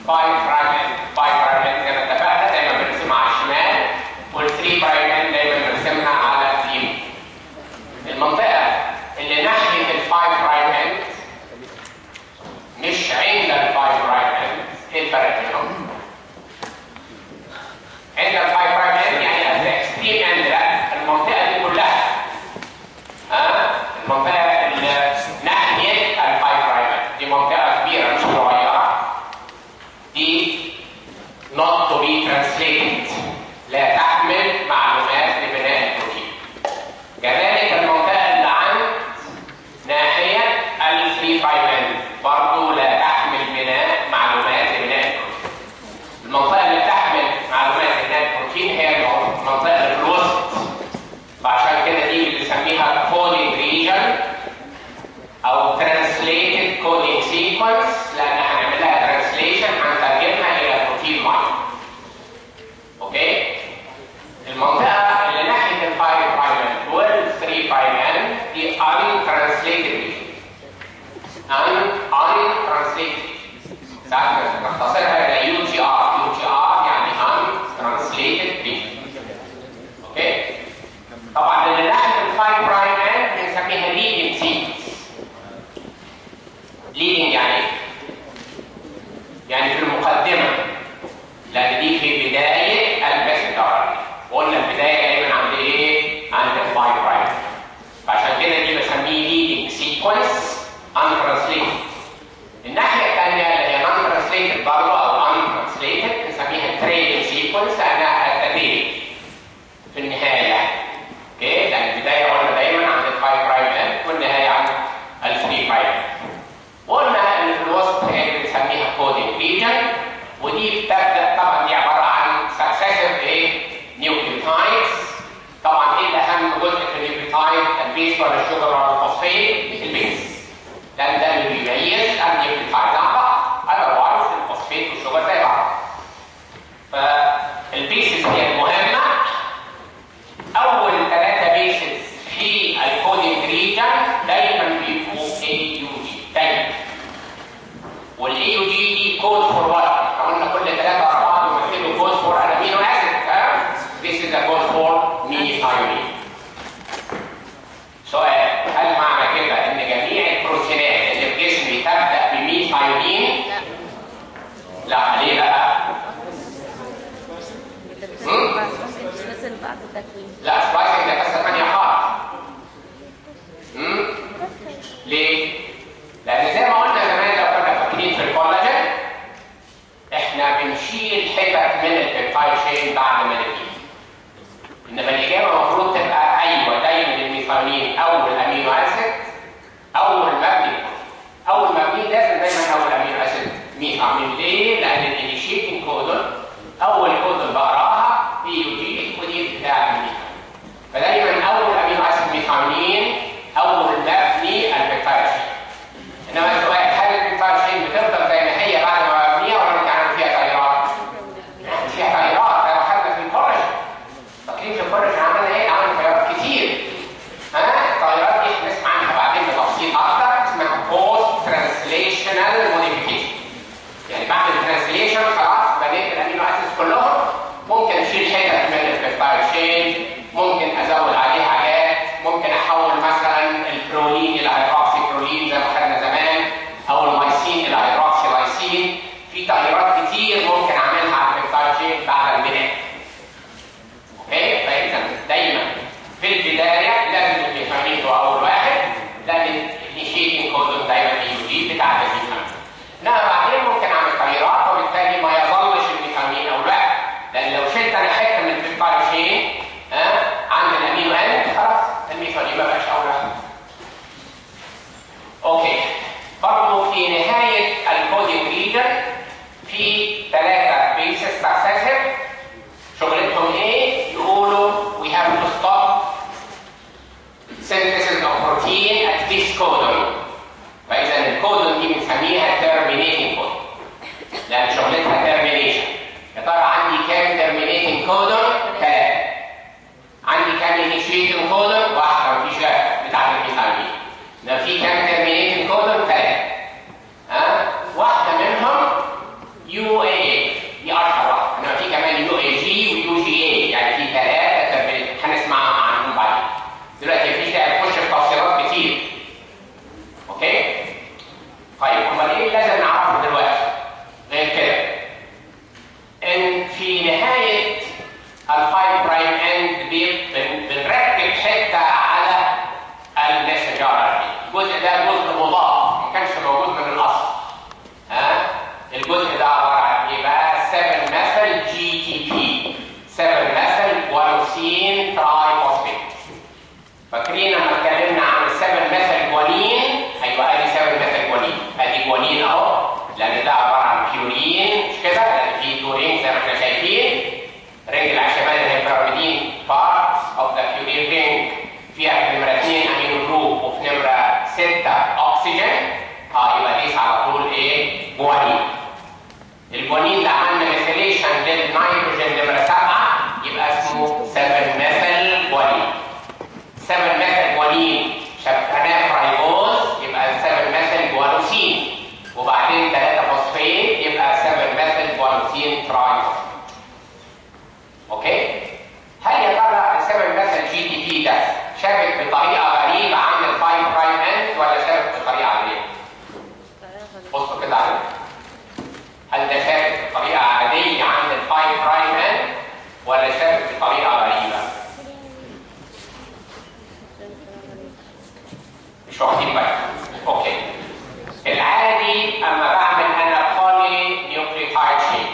5 برايمات 5 برايمات زي ما اتفقنا دايما بنرسمها على الشمال وال 3 برايمات دايما بنرسمها على اليمين المنطقة اللي ناحية ال 5 برايمات مش عند ال 5 برايمات ايه الفرق بينهم؟ عند ال 5 برايمات يعني الاكستريم اند لا المنطقة دي كلها ها المنطقة اللي ناحية ال 5 برايمات دي منطقة كبيرة مش صغيرة دي not to be translated لا تحمل معلومات لبناء البروتين كذلك المنطقة اللي عند ناحية ال 3 برايمات برضه لا تحمل بناء معلومات لبناء البروتين المنطقة اللي بتحمل معلومات لبناء البروتين هي المنطقة اللي في الوسط فعشان كده دي اللي بنسميها coding region او translated coding sequence لان هنعمل لها translation هنترجمها الى بروتين معين. اوكي؟ المنطقة اللي ناحية ال 5 برايم وال 3 برايم دي untranslated region. un untranslated ساعات نختصرها الى يو جي ار، يو جي ار يعني untranslated region. اوكي؟ طبعا اللي ناحيه الفايف برايم بنسميها ليدنج سيكونس ليدنج يعني ايه؟ يعني في المقدمه لان دي في بدايه المسدر قلنا البدايه دايما عند ايه؟ عند الفايف برايم فعشان كده دي بسميه ليدنج سيكونس untranslated الناحيه الثانيه اللي هي non translated برضه او untranslated بنسميها trailing sequence لانها التدريج في النهايه اوكي لان البدايه قلنا دايما عند ال 5 برايم اند والنهايه عند ال 3 برايم وقلنا ان في الوسط هي اللي بنسميها كودينج ريجن ودي بتبدا طبعا دي عباره عن سكسيسيف ايه نيوكليوتايدز طبعا ايه الاهم جزء في النيوكليوتايد البيس ولا الشجر ولا الفوسفيت البيس لان ده اللي بيميز النيوكليوتايد عن بعض اذروايز الفوسفيت والشجر زي بعض فالبيسز هي المهمه اول ثلاثه بيسز في الكودينج ريجن دايما بيبقوا اي يو جي دايما والاي يو جي دي كود فور وات احنا قلنا كل ثلاثه ورا بعض يمثلوا كود فور امينو اسيد ها This is a code for methionine سؤال هل معنى كده ان جميع البروتينات اللي في جسمي تبدا بميثايونين؟ لا ليه بقى؟ بس بعد التكوين لا سلايسنج ده قصه ثانيه خالص. امم ليه؟ لان زي ما قلنا زمان لو كنا فاكرين في الكولاجين احنا بنشيل حتت من البيبتايد شين بعد ما نبنيه. انما الاجابه المفروض تبقى ايوه دايما الميثامين اول امينو اسيد اول مبني اول مبني لازم دايما اول امينو اسيد ميثامين ليه؟ لان الانيشيتنج كودون اول كودون بقراها بي يو جي الكودين بتاع الميثامين. فدايما اول امينو اسيد ميثامين اول مبني البيبتايد شين. انما السؤال هل البيبتايد شين بتفضل زي ما هي بعد ما مبنيه ولا ممكن اعمل فيها تغييرات؟ فيها تغييرات لو اخذنا في الكورج فاكرين في الكورج عملنا ايه؟ عملنا تغييرات كتير ها التغييرات دي هنسمع عنها بعدين بتفصيل اكتر اسمها بوست ترانسليشنال موديفيكيشن يعني بعد الترانسليشن خلاص بنيت الامينو اسيدز كلهم ممكن اشيل حتت من البيبتايد شين ممكن ازود عليه حاجات ممكن احول مثلا البرولين الى هيدروكسي برولين زي ما خدنا زمان او المايسين الى هيدروكسي لايسين في تغييرات كتير ممكن اعملها على البيبتايد شين بعد البناء اوكي فاذا دايما في البدايه لازم الميثامين هو اول واحد لان الانيشيتنج كودون دايما يو جي بتاعت الميثامين انما بعدين ممكن اعمل تغييرات وبالتالي ما يظلش الميثامين اول واحد لان لو شلت انا حته من البيبتايد شين ها عند الامينو اند خلاص الميثامين ما بقاش اول واحد اوكي برضه في نهايه الكودينج ريجن في ثلاثه بيسز سكسيسيف شغلتهم ايه؟ يقولوا we have to stop synthesis of protein at this codon. فإذا الكودون دي بنسميها terminating codon. لأن شغلتها termination. يا ترى عندي كام terminating codon؟ ثلاثة. عندي كام initiating codon؟ واحدة مفيش غيرها بتاعت الميثامين. ده في كام terminating codon؟ ثلاثة. ها؟ واحدة منهم اه يبقى قيس على طول ايه جوانين الجوانين اللي عملنا ميثيليشن للنيتروجين نمره 7 يبقى اسمه 7 ميثيل جوانين 7 ميثيل جوانين شبكناه في رايبوز يبقى 7 ميثيل جوانوسين وبعدين 3 فوسفيت يبقى 7 ميثيل جوانوسين تراي اوكي هل يا ترى ال 7 ميثيل جي تي بي ده شابك بطريقه غريبه عن ال 5 برايم اند ولا شابك بطريقه عاديه؟ بصوا كده عليه هل ده شابك بطريقه عاديه عن ال 5 برايم اند ولا شابك بطريقه غريبه؟ مش واخدين بالكم اوكي العادي اما بعمل انا بولي نيوكليوتايد شيب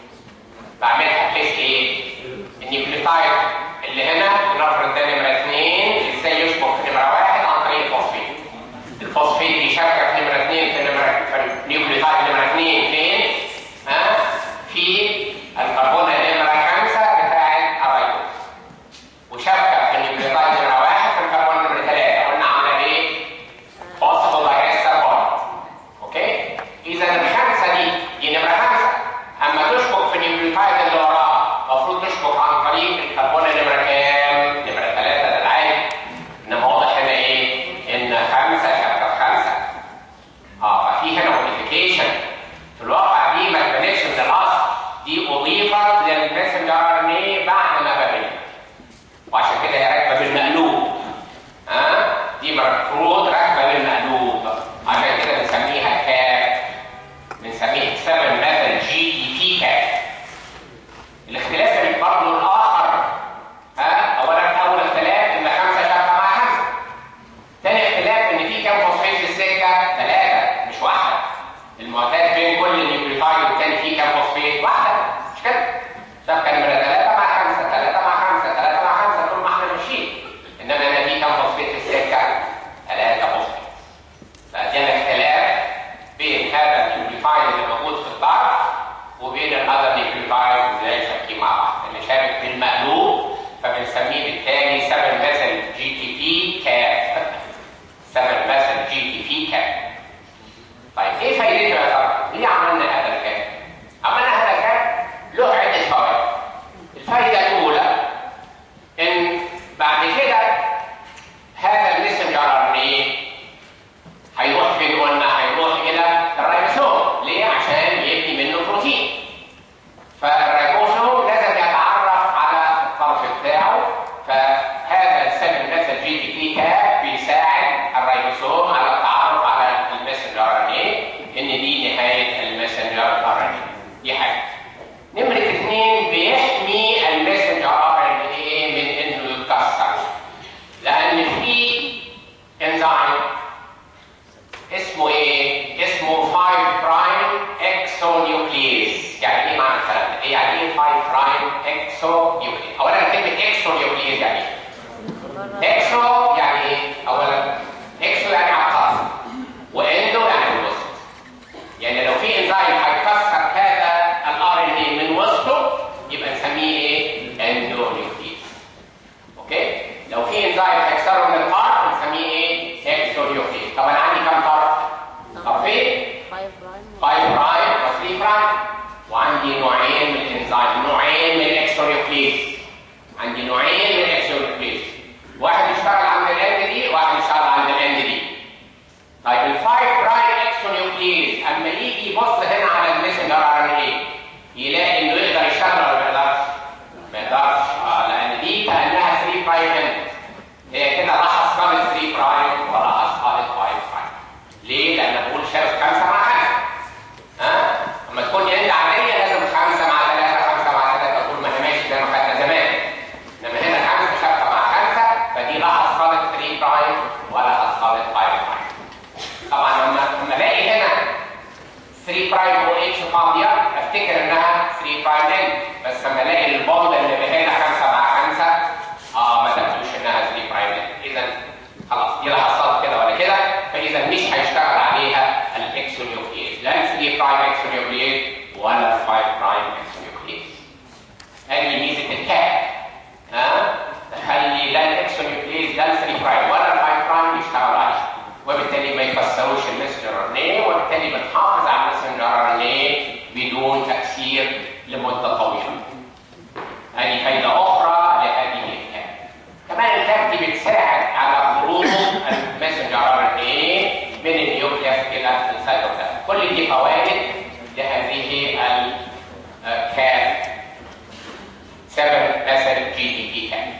بعملها بحيث ايه؟ النيوكليوتايد اللي هنا بنفرض ده نمره اثنين ازاي يشبك في نمره واحد عن طريق الفوسفيت. الفوسفيت دي شبكه في نمره اثنين في نمره في النيوكليوتايد نمره اثنين فين؟ ها؟ في الكربونه نمره خمسه بتاعت الرايبوز. وشبكه في النيوكليوتايد نمره واحد في الكربونه نمره ثلاثه قلنا عامله ايه؟ فوسفو دايستر بوند. اوكي؟ اذا الخمسه دي دي نمره خمسه اما تشبك في النيوكليوتايد اللي وراها المفروض تشبك عن طريق الكربون نمره كام؟ نمره ثلاثه ده العادي انما واضح هنا ايه؟ ان خمسه شبكه في خمسه اه ففي هنا موديفيكيشن في الواقع دي ما اتبنتش من الاصل دي اضيفت للمسنجر ار ان ايه بعد ما بنت وعشان كده هي راكبه بالمقلوب ها آه؟ دي المفروض راكبه بالمقلوب عشان كده بنسميها كاب بنسميها 7 مثل جي اي بي كاب الاختلاف برضه الاخر ها اولا اول اختلاف ان خمسه شبكه مع خمسه ثاني اختلاف ان في كام فوسفيت في السكه ثلاثه مش واحده المعتاد بين كل نيوكليوتايد والتاني في كام فوسفيت واحده مش كده شبكه نمره ثلاثه مع خمسه ثلاثه مع خمسه ثلاثه مع خمسه طول ما احنا ماشيين انما هنا في كام فوسفيت في السكه ثلاثه فوسفيت فده الاختلاف بين هذا النيوكليوتايد اللي موجود في الضغط وبين الاذر نيوكليوتايد ازاي شابكين مع بعض اللي شابك بالمقلوب فبنسميه بالتالي 7 مثل جي تي بي كاب 7 مثل جي تي بي كاب طيب ايه فايدته يا ترى؟ ليه عملنا هذا الكاب؟ عملنا هذا الكاب له عده فوائد الفائده الاولى ان بعد كده هذا المسنجر ار ان ايه هيروح فين قلنا هيروح الى الريبوسوم ليه عشان يبني منه بروتين فالريبوسوم لازم يتعرف على الطرف بتاعه فهذا السبب مثل جي تي بي كاب بيساعد الريبوسوم على التعرف على المسنجر ار ان ايه ان دي نهايه المسنجر ار ان دي حاجه نمره اثنين بيحمي المسنجر ار ان ايه من انه يتكسر لان في انزيم اسمه ايه؟ اسمه 5 برايم اكسونيوكليز يعني ايه معنى الكلام ده؟ إيه يعني ايه 5 برايم اكسونيوكليز؟ اولا كلمه اكسونيوكليز يعني ايه؟ اكسو يعني ايه؟ اولا اكسو يعني عقار واندو يعني الوسط يعني لو في انزيم هيكسر هذا الار ان اي من وسطه يبقى نسميه ايه؟ اندونيوكليز اوكي؟ لو في انزيم هيكسره من الار نسميه ايه؟ اكسونيوكليز طب انا عندي كام طرف؟ طرفين 5 برايم 5 برايم و 3 برايم وعندي نوعين من الانزيم نوعين من الاكسونيوكليز عندي نوعين من الاكسونيوكليز واحد يشتغل عند الاند دي وواحد يشتغل عند الاند دي طيب ال 5 برايم اكسونيوكليز اما يجي يبص هنا على الميسنجر ار ان ايه يلاقي انه يقدر يشتغل ولا ما يقدرش؟ ما يقدرش اه لان دي كانها 3 برايم اند هي كده راح اصطاد 3 برايم وراح اصطاد 5 برايم ليه؟ لان بقول شايف خمسه مع خمسه ها؟ اما تكون اند عاديه لازم خمسه مع ثلاثه خمسه مع ثلاثه طول ما هي ماشي زي ما خدنا زمان انما هنا خمسه شبكه مع خمسه فدي لا اصطادت 3 برايم ولا اصطادت 5 برايم طبعا لما لما الاقي هنا 3 برايم او اتش فاضيه افتكر انها 3 برايم اند بس لما الاقي البوند اللي هنا 5 مع 5 اه ما تبدوش انها 3 برايم اند اذا خلاص دي لا حصلت كده ولا كده فاذا مش هيشتغل عليها الاكسونيوكليز لا ال 3 برايم اكسونيوكليز ولا ال 5 برايم اكسونيوكليز هذه ميزه الكاب ها تخلي لا الاكسونيوكليز لا ال 3 برايم ولا ال 5 برايم يشتغلوا عليه وبالتالي ما يكسروش المسجر ار بدون تاثير لمده طويله هذه فايده اخرى لهذه الكاب كمان الكاب دي بتساعد على خروج المسنجر ار ان اي من النيوكليس الى السيتوبلازم كل دي فوائد لهذه الكاب سبب مثل جي دي بي كاب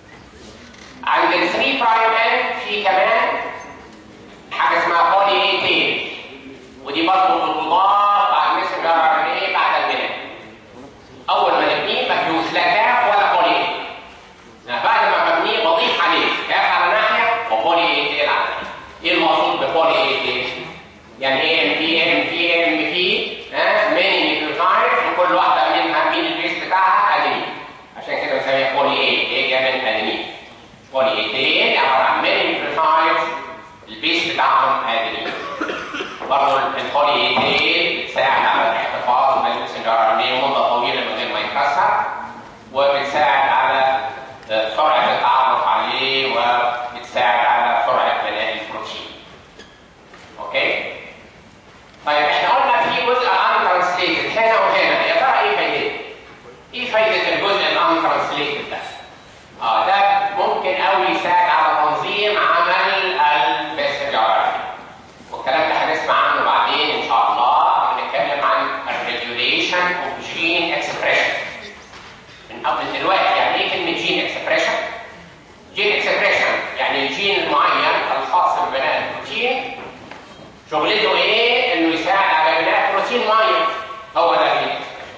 عند ال 3 برايم ان في كمان حاجه اسمها بولي اي تيل ودي برضه بتضاف على المسنجر ار ان اي بعد البناء اول ما نبنيه ما فيهوش لا كاف ولا بولي اي يعني بعد ما ببنيه بضيف عليه كاف على ناحيه وبولي اي تيل على ناحيه ايه المقصود ببولي اي تيل؟ يعني ايه ام بي ام بي ام بي ها ماني نيوكليوتايد وكل واحده منها مين البيس بتاعها ادينين عشان كده بنسميها بولي اي ايه جايه من ادينين بولي اي تيل عباره عن ماني نيوكليوتايد البيس بتاعهم ادينين برضه البولي اي تيل بتساعد على الاحتفاظ بالمسنجر ار ان اي مده طويله من غير ما يتكسر وبتساعد على سرعه التعرف عليه وبتساعد على سرعه بناء البروتين. اوكي؟ طيب احنا قلنا في جزء ان ترانسليتد هنا وهنا يا ترى ايه فايدته؟ ايه فايده الجزء الان ترانسليتد ده؟ اه ده ممكن قوي يساعد على تنظيم عمل المسنجر والكلام ده هنسمع عنه بعدين ان شاء الله هنتكلم عن الريجوليشن اوف جين اكسبريشن من قبل دلوقتي يعني ايه كلمه جين اكسبريشن؟ جين اكسبريشن يعني الجين المعين الخاص ببناء البروتين شغلته ايه؟ انه يساعد على بناء بروتين معين هو ده الجين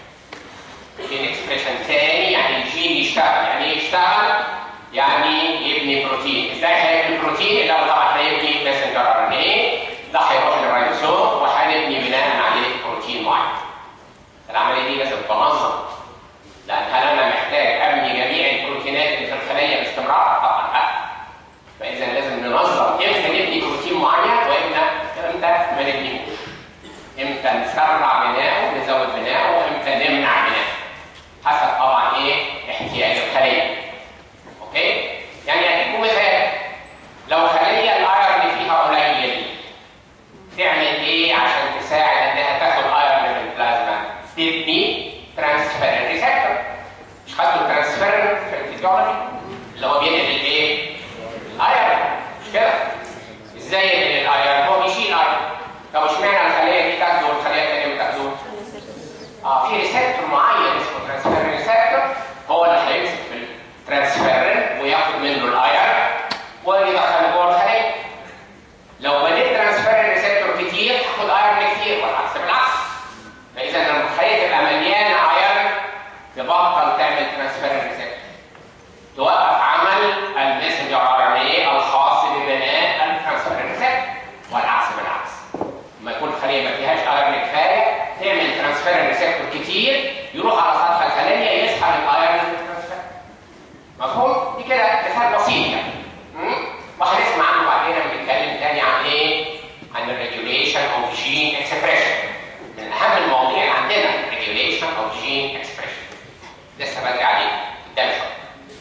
جين اكسبريشن ثاني يعني الجين يشتغل يعني ايه يشتغل؟ يعني يبني بروتين ازاي هيبني بروتين؟ الاول طبعا هيبني ماسنجر ار ان ايه ده هيروح للريبوسوم وهنبني بناء عليه بروتين معين العمليه دي لازم تنظم لان هل انا محتاج ابني جميع البروتينات اللي في الخليه باستمرار؟ طبعا لا فاذا لازم ننظم امتى نبني بروتين معين وامتى امتى ما نبنيهوش امتى نسرع بناءه نزود بناءه وامتى نمنع بناءه حسب طبعا ايه احتياج الخليه اوكي يعني اديكم مثال لو خليه الايرن فيها قليل تعمل ايه عشان تساعد انها تاخد ايرن من البلازما تبني ترانسفيرن ريسبتور مش خدتوا الترانسفيرن في الفيزيولوجي اللي هو بينقل الايه الايرن مش كده ازاي ينقل الايرن هو بيشيل ايرن طب اشمعنى الخليه دي تاخده والخليه الثانيه ما تاخدوش اه في ريسبتور معين اسمه ترانسفيرن ريسبتور هو اللي هيمسك في الترانسفيرن وياخد منه الايرن ويدخله جوه الخليه لو بنيت ترانسفيرن ريسبتور كتير هاخد ايرن كتير والعكس بالعكس فاذا لما الخليه تبقى مليانه ايرن تبطل تعمل ترانسفيرن ريسبتور توقف عمل المسنجر ار ان اي الخاص ببناء الترانسفيرن ريسبتور والعكس بالعكس لما يكون الخليه ما فيهاش ايرن كفايه تعمل ترانسفيرن ريسبتور كتير يروح على سطح الخليه يسحب الايرن من الترانسفيرن مفهوم؟ دي كده مثال بسيط يعني مم؟ وهنسمع عنه بعدين لما نتكلم تاني عن ايه؟ عن الريجوليشن اوف جين اكسبريشن من اهم المواضيع اللي عندنا ريجوليشن اوف جين اكسبريشن لسه بدري عليه قدام شويه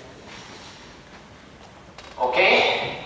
اوكي؟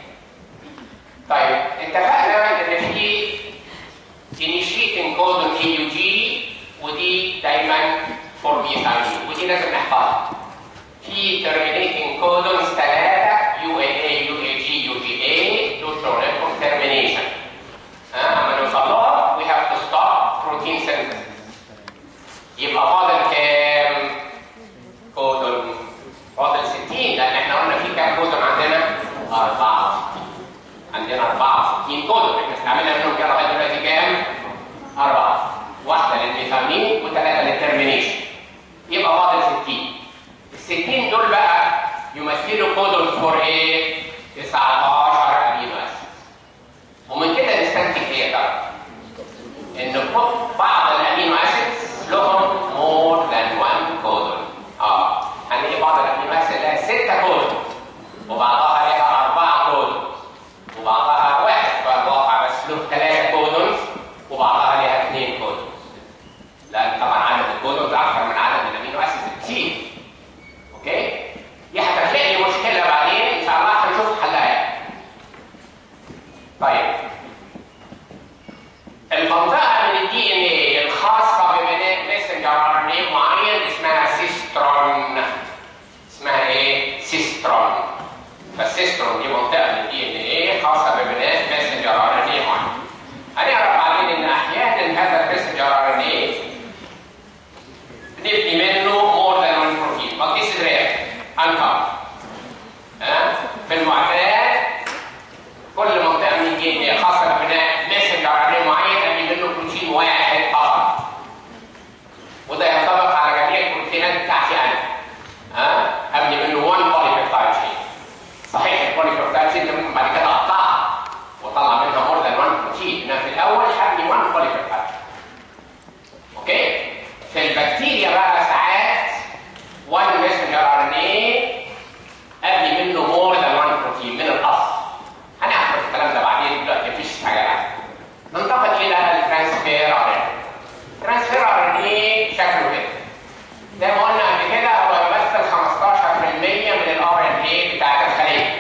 طيب اتفقنا ان في initiating codon AUG ودي دايما فور بي ودي لازم نحفظها في terminating codons ثلاثة UAA, UAG, UGA دول شغلتهم termination ها اما نوصل لها we have to stop protein synthesis يبقى فاضل كام كودون فاضل 60 لان احنا قلنا في كام كودون عندنا 64 عندنا 64 كودون احنا استعملنا منهم كده لغايه دلوقتي كام؟ أربعة واحدة للميثامين وثلاثة للترمينيشن يبقى فاضل 60 ال 60 دول بقى يمثلوا كودون فور ايه؟ 19 امينو اسيد ومن كده نستنتج ايه يا ترى؟ ان بعض الامينو اسيدز لهم مور ذان وان كودون اه هنلاقي بعض الامينو اسيد لها 6 كودون وبعضها لها 4 كودون وبعضها واحد في الواقع بس له 3 كودونز وبعضها لها 2 كودونز لان طبعا عدد الكودونز اكثر من عدد الامينو اسيدز كتير اوكي دي هتخلق لي مشكله بعدين ان شاء الله هنشوف حلها طيب المنطقه من الدي ان ايه الخاصه ببناء السيسترون دي منطقه من الدي ان ايه خاصه ببناء ماسنجر ار ان ايه معين هنعرف بعدين ان احيانا هذا الماسنجر ار ان ايه نبني منه مور ذان وان بروتين but this is rare uncommon ها في المعتاد كل منطقه من الدي ان ايه خاصه ببناء ماسنجر ار ان ايه معين ابني منه بروتين واحد فقط وده ينطبق على جميع البروتينات بتاعتي انا ها ابني منه 1 بوليبيبتايد شين صحيح البوليبيبتايد شين ممكن بعد كده اقطعها واطلع منها مور ذان 1 بروتين انما في الاول هبني 1 بوليبيبتايد اوكي في البكتيريا بقى ساعات 1 ميسنجر ار ان ايه ابني منه مور ذان 1 بروتين من الاصل هنعرف الكلام ده بعدين دلوقتي مفيش حاجه يعني ننتقل الى الترانسفير ار ان ترانسفير ار ان ايه شكله كده زي ما قلنا قبل كده هو يمثل 15% من الار ان ايه بتاعت الخليه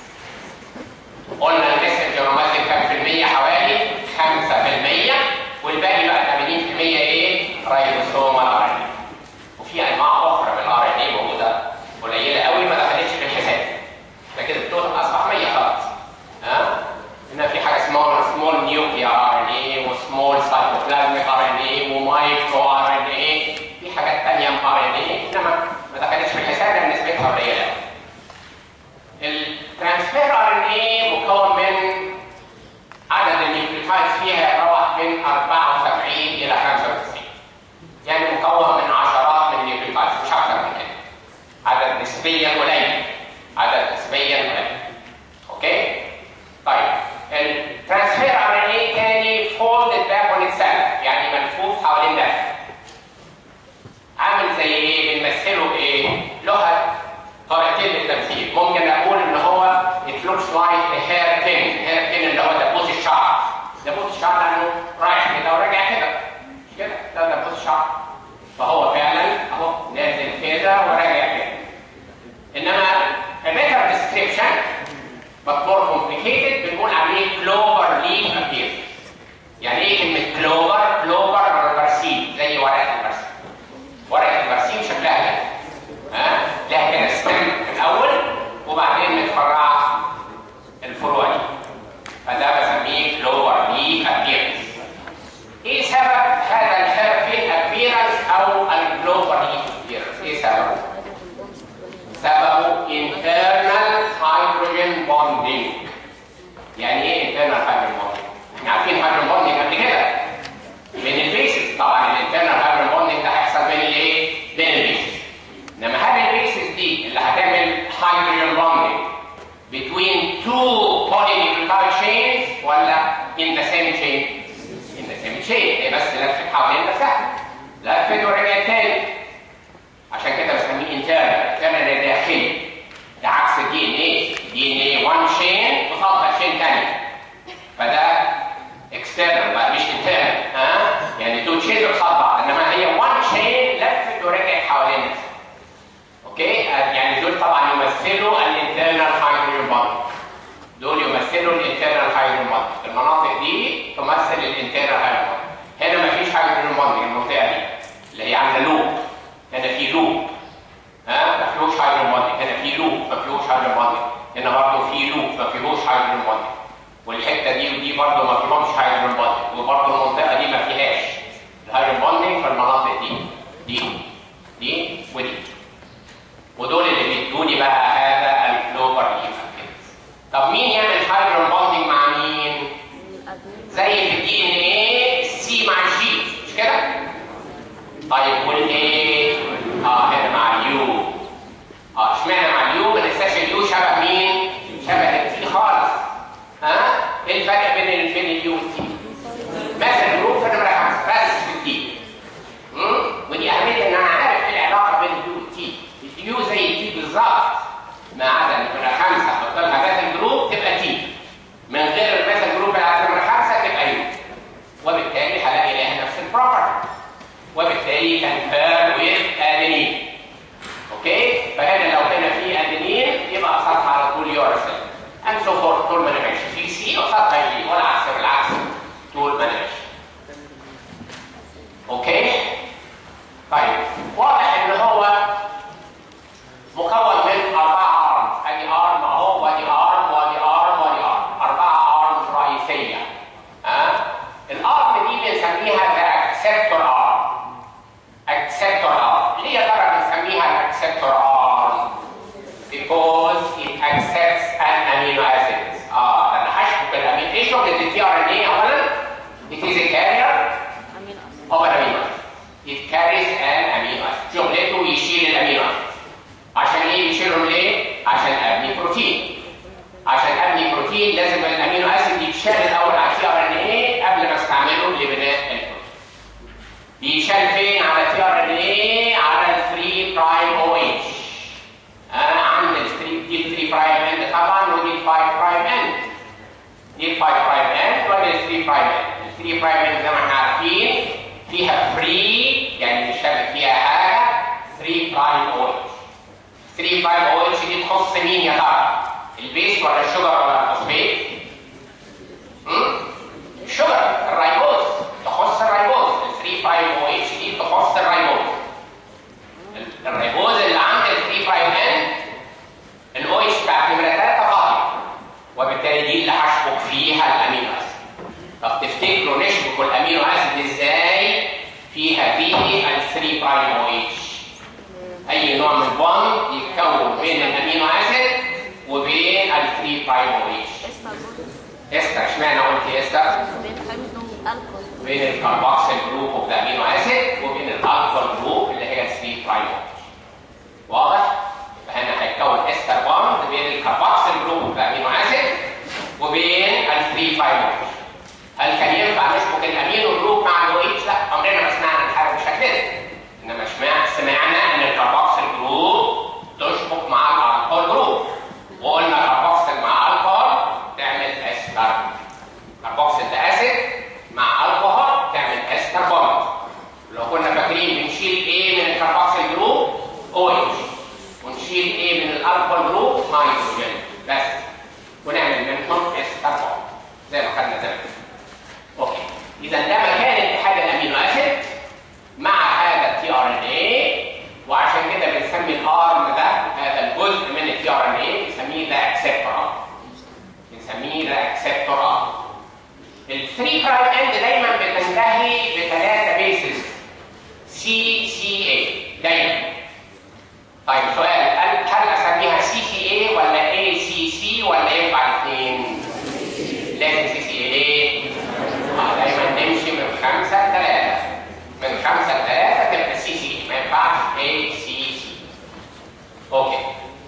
قلنا المسنجر يمثل كام في المية حوالي 5% والباقي بقى 80% ايه رايبوسوم الار ان وفي انواع اخرى من الار ان ايه موجوده قليله قوي ما دخلتش في الحساب ده كده التوتال اصبح 100 خلاص ها هنا في حاجه اسمها سمول نيوكليار ار ان ايه وسمول سايتوبلازميك ار ان ايه ومايكرو ار ان ايه في حاجات ثانيه من ار ان ايه انما ما دخلتش في الحساب لان نسبتها قليله قوي الترانسفير ار ان ايه مكون من عدد النيوكليوتايدز فيها يتراوح من 74 الى 95 يعني مكون من عشرات من النيوكليوتايدز مش اكثر من كده عدد نسبيا قليل عدد نسبيا قليل اوكي طيب الترانسفير ار ان ايه تاني فولدد باك اون اتسيلف يعني ملفوف حوالين نفسه عامل زي ايه بنمثله بايه له طريقتين للتمثيل ممكن اقول ان هو it looks like a hair pin hair pin اللي هو دبوس الشعر دبوس الشعر لانه رايح كده وراجع كده مش كده ده دبوس الشعر فهو فعلا اهو نازل كده وراجع كده انما a better description but more complicated بنقول عليه clover leaf appearance يعني ايه كلمه كلوفر كلوفر برسيم زي ورقه البرسيم ورقه البرسيم شكلها كده ها لها كده ستيم في الاول وبعدين متفرعه الفروع دي فده بسميه كلوفر ليف ابيرنس ايه سبب هذا الهيرفين ابيرنس او الكلوفر ليف ابيرنس ايه سببه سببه internal hydrogen bonding يعني ايه internal hydrogen bonding احنا عارفين hydrogen bonding قبل كده بين البيسز طبعا الانترنال hydrogen bonding ده هيحصل بين الايه بين البيسز انما هل البيسز دي اللي هتعمل hydrogen bonding between two polynucleotide chains ولا in the same chain in the same chain هي بس لفت حوالين نفسها لفت ورجعت تاني عشان كده بسميه انترنال انترنال ده داخلي ده عكس الدي ان ايه دي ان ايه 1 شين قصادها شين ثاني فده اكسترنال بقى مش انترنال ها يعني تو شين قصاد بعض انما هي 1 شين لفت ورجعت حوالين نفسها اوكي يعني دول طبعا يمثلوا الانترنال هايدروجين بوند دول يمثلوا الانترنال هايدروجين بوند المناطق دي تمثل الانترنال هايدروجين بوند هنا مفيش هايدروجين بوند المنطقه دي اللي هي عامله لوب هنا في لوب ها ما فيهوش هايدروجين بوند هنا في لوب ما فيهوش هايدروجين بوند هنا برضه في لوب ما فيهوش هايدروجين بوند والحته دي ودي برضه ما فيهمش هايدروجين بوند وبرضه المنطقه دي ما فيهاش الهايدروجين بوندنج في المناطق دي دي دي ودي ودول اللي بيدوني بقى هذا الكلوفر ليف طب مين يعمل هايدروجين بوندنج مع مين؟ زي في الدي ان ايه سي مع جي مش كده؟ طيب والايه؟ اه هنا مع اليو اه اشمعنى مع اليو؟ ما ننساش اليو شبه مين؟ شبه التي خالص ها؟ ايه الفرق بين ال بين اليو والتي؟ مثلا جروب في نمره خمسه بس في التي ودي اهميه ان انا عارف ايه العلاقه بين اليو والتي اليو زي التي بالظبط ما عدا نمره خمسه احط لها مثل جروب تبقى تي من غير المثل جروب بتاعت نمره خمسه تبقى يو وبالتالي هلاقي لها نفس البروبرتي وبالتالي كونفيرم ويز ادينين اوكي فهنا لو هنا في ادينين يبقى قصادها على طول يورسل اند سو فورث طول ما انا ماشي في سي قصادها جي ولا عكس بالعكس طول ما انا ماشي اوكي طيب واضح ان هو مكون من اربع ارمز ادي ارم اهو وادي اكسبتور ار اكسبتور ار ليه يا ترى بنسميها الاكسبتور ار because it accepts an amino acid اه انا هشبك الامين ايه شغل التي ار ان ايه اولا it is a carrier امين اصلا of an amino acid it carries an amino acid شغلته يشيل الامينو acid عشان ايه يشيلهم ليه عشان ابني بروتين عشان ابني بروتين لازم الامينو اسيد يتشال الاول على التي ار ان ايه قبل ما استعمله لبناء البروتين بيشال فين على التي ار ان ايه على ال 3 برايم او اتش انا عند ال 3 دي 3 برايم اند طبعا ودي ال 5 برايم اند دي ال 5 برايم اند ودي ال 3 برايم اند ال 3 برايم اند زي ما احنا عارفين فيها فري يعني مشترك فيها حاجه 3 برايم او اتش 3 برايم او اتش دي تخص مين يا ترى؟ البيس ولا الشجر ولا الفوسفيت؟ امم الشجر الرايبوز تخص الرايبوز ال 3 برايم او اتش دي تخص الرايبوز الرايبوز اللي عند ال 3 برايم ان الاو اتش بتاعت نمره 3 فاضي وبالتالي دي اللي هشبك فيها الامينو اسيد طب تفتكروا نشبك الامينو اسيد ازاي فيها فيه ال 3 برايم او اتش اي نوع من البوند يتكون بين الامينو اسيد وبين ال 3 برايم او اتش اسمع برضه استر اشمعنى قلت استر بين حمض الكحول بين الكربوكسيل جروب اوف ذا امينو اسيد وبين الالكول جروب اللي هي 3 برايم او اتش واضح فهنا هيتكون استر بوند بين الكربوكسيل جروب اوف ذا امينو اسيد وبين ال 3 برايم او اتش هل كان ينفع نشبك الامينو جروب مع الاو اتش لا عمرنا ما سمعنا الحاجه بالشكل ده انما سمعنا سمعنا ان الكربوكسيل جروب تشبك مع الالكول جروب وقلنا كربوكسيل مع الكول تعمل استر كربوكسيل اسيد مع الكحول تعمل استر بوند لو كنا فاكرين بنشيل ايه من الكربوكسيل جروب او اتش ونشيل ايه من الالكول جروب هيدروجين بس ونعمل منهم استر بوند زي ما خدنا زمان اوكي اذا ده مكان اتحاد الامينو اسيد مع هذا التي ار ان اي وعشان كده بنسمي الارم ده هذا الجزء من التي ار ان اي بنسميه ذا اكسبتور ارم بنسميه ذا اكسبتور ارم ال 3 برايم اند دايما بتنتهي بثلاثه بيسز سي سي اي دايما طيب سؤال هل هل اسميها سي سي اي ولا اي سي سي ولا ينفع الاثنين؟ لازم سي سي اي ليه؟ آه، دايما نمشي من خمسه لثلاثه من خمسه لثلاثه تبقى سي سي ما ينفعش اي سي سي اوكي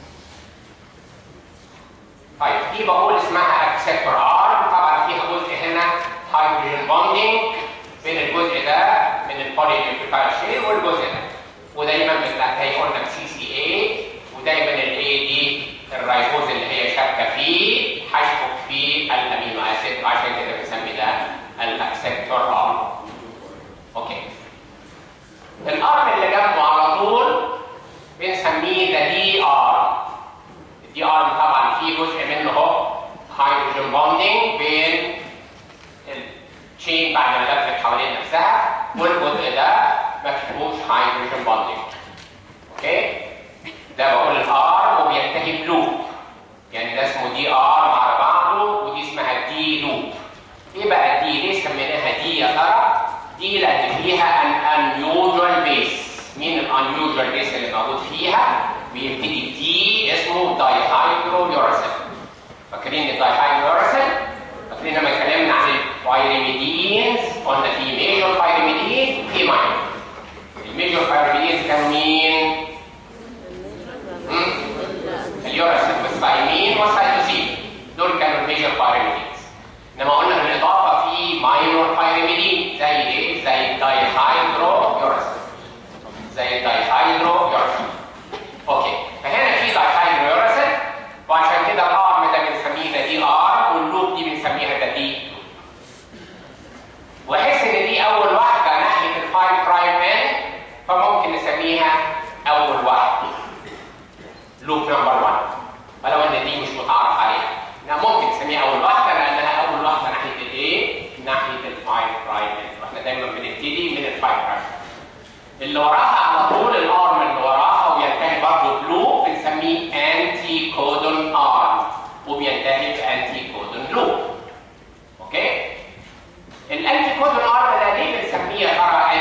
طيب دي بقول اسمها اكسبتور ارم طبعا فيها جزء هنا هيدروجين بوندنج بين الجزء ده من البولي نيوكليوتايد شيل والجزء ده ودايما بتلاقي قلنا سي سي اي ودايما الاي دي الرايبوز اللي هي شابكه فيه هشبك فيه الامينو اسيد وعشان كده بنسمي ده الاكسبتور ارم اوكي الارم اللي جنبه على طول بنسميه ذا دي ارم الدي ارم طبعا فيه جزء منه اهو هيدروجين بوندنج بين التشين بعد ما لفت حوالين نفسها والجزء ده ما فيهوش هيدروجين بوندنج اوكي ده بقول الار وبينتهي بلوب يعني ده اسمه دي ار على بعضه ودي اسمها دي لوب ايه بقى الدي ليه سميناها دي يا ترى دي لان فيها ان unusual بيس مين الانيوجوال بيس اللي موجود فيها بيبتدي دي اسمه دايهايدرويورسل فاكرين الدايهايدرويورسل فاكرين لما اتكلمنا عن البايريميدينز قلنا في ميجور بايريميدين في ماينور الميجور بايريميدينز كانوا مين؟ مم؟ اليورسل والثايمين والسايتوسين دول كانوا الميجور بايريميدينز انما قلنا بالاضافه في ماينور بايريميدين زي ايه؟ زي الدايهايدرويورسل زي الدايهايدرويورسل اوكي فهنا في دايهايدرويورسل وعشان كده الارم ده بنسميه ده دي ار واللوب دي بنسميها ده دي واحس ان دي اول واحده ناحيه الفايف برايم ان فممكن نسميها اول واحده لوب نمبر 1 ولو ان دي مش متعارف عليها انها ممكن نسميها اول واحده لانها اول واحده ناحيه الايه؟ ناحيه الفايف برايم ان واحنا دايما بنبتدي من الفايف برايم اللي وراها على طول الارم اللي وراها وينتهي برضه بلوب بنسميه انتي كودون ارم وبينتهي بانتي كودون لوب اوكي الانتي كودون ارم ده ليه بنسميه يا ترى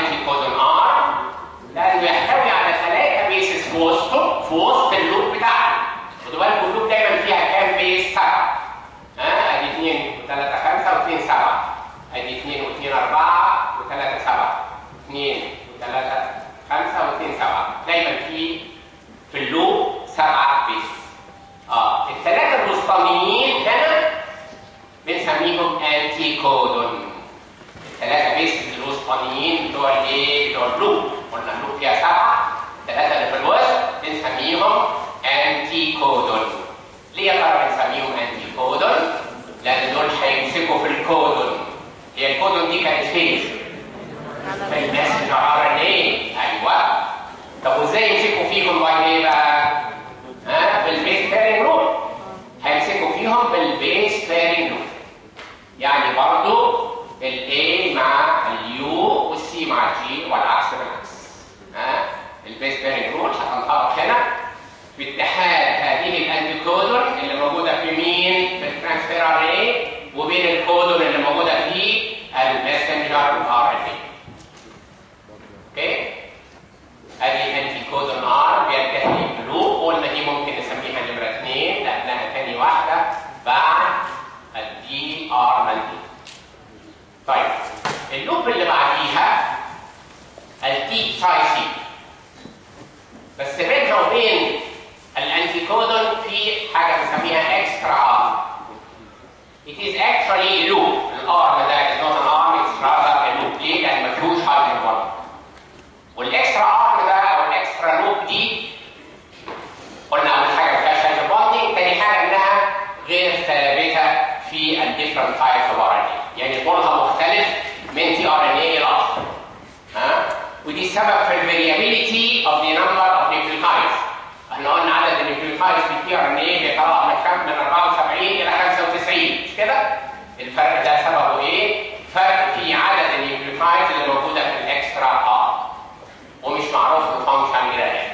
في وسط اللوب بتاعها خدوا بالكم اللوب دايما فيها كام بيس سبعه ها ادي 2 و3 5 و2 7 ادي 2 و2 4 و3 7 2 و3 5 و2 7 دايما في في اللوب سبعه بيس اه الثلاثه الوسطانيين هنا بنسميهم انتي كودون الثلاثه بيس الوسطانيين بتوع الايه بتوع اللوب قلنا اللوب فيها سبعه الثلاثه اللي في الوسط بنسميهم انتي كودون ليه يا ترى بنسميهم انتي كودون لان دول هيمسكوا في الكودون هي الكودون دي كانت فين في الماسنجر ار ان ايه ايوه طب وازاي يمسكوا فيهم باي ايه بقى ها بالبيس بيرنج رول هيمسكوا فيهم بالبيس بيرنج رول يعني برضو الاي مع اليو والسي مع الجي والعكس بالعكس ها البيس بيرنج رول هتنطبق هنا في اتحاد هذه الانتيكودون اللي موجوده في مين في الترانسفير ار اي وبين الكودون اللي موجوده في الماسنجر ار ان اي اوكي ادي الانتي كودون ار بينتهي بلوب قلنا دي ممكن نسميها نمره اثنين لانها ثاني واحده بعد الدي ار مالتي طيب اللوب اللي بعديها التي ساي سي بس بينها وبين الانتي كودون في حاجه بنسميها اكسترا ار It is actually a loop. الارم ده is not an arm, it's rather a loop. ليه؟ لان ما فيهوش هايدروجين بوند. والاكسترا ارم ده او الاكسترا لوب دي قلنا اول حاجه ما فيهاش هايدروجين بوندنج، تاني حاجه انها غير ثابته في الديفرنت تايبس اوف ار ان اي. يعني طولها مختلف من تي ار ان اي الى اخر. ها؟ ودي السبب في الفاريابيليتي اوف ذا نمبر اوف نيوكليوتايدز. احنا قلنا عدد النيوكليوتايدز في التي ار ان اي بيتراوح من كام؟ من 74 الى 95 مش كده؟ الفرق ده سببه ايه؟ فرق في عدد النيوكليوتايدز اللي موجوده في الاكسترا ار. ومش معروف الفانكشن جراف.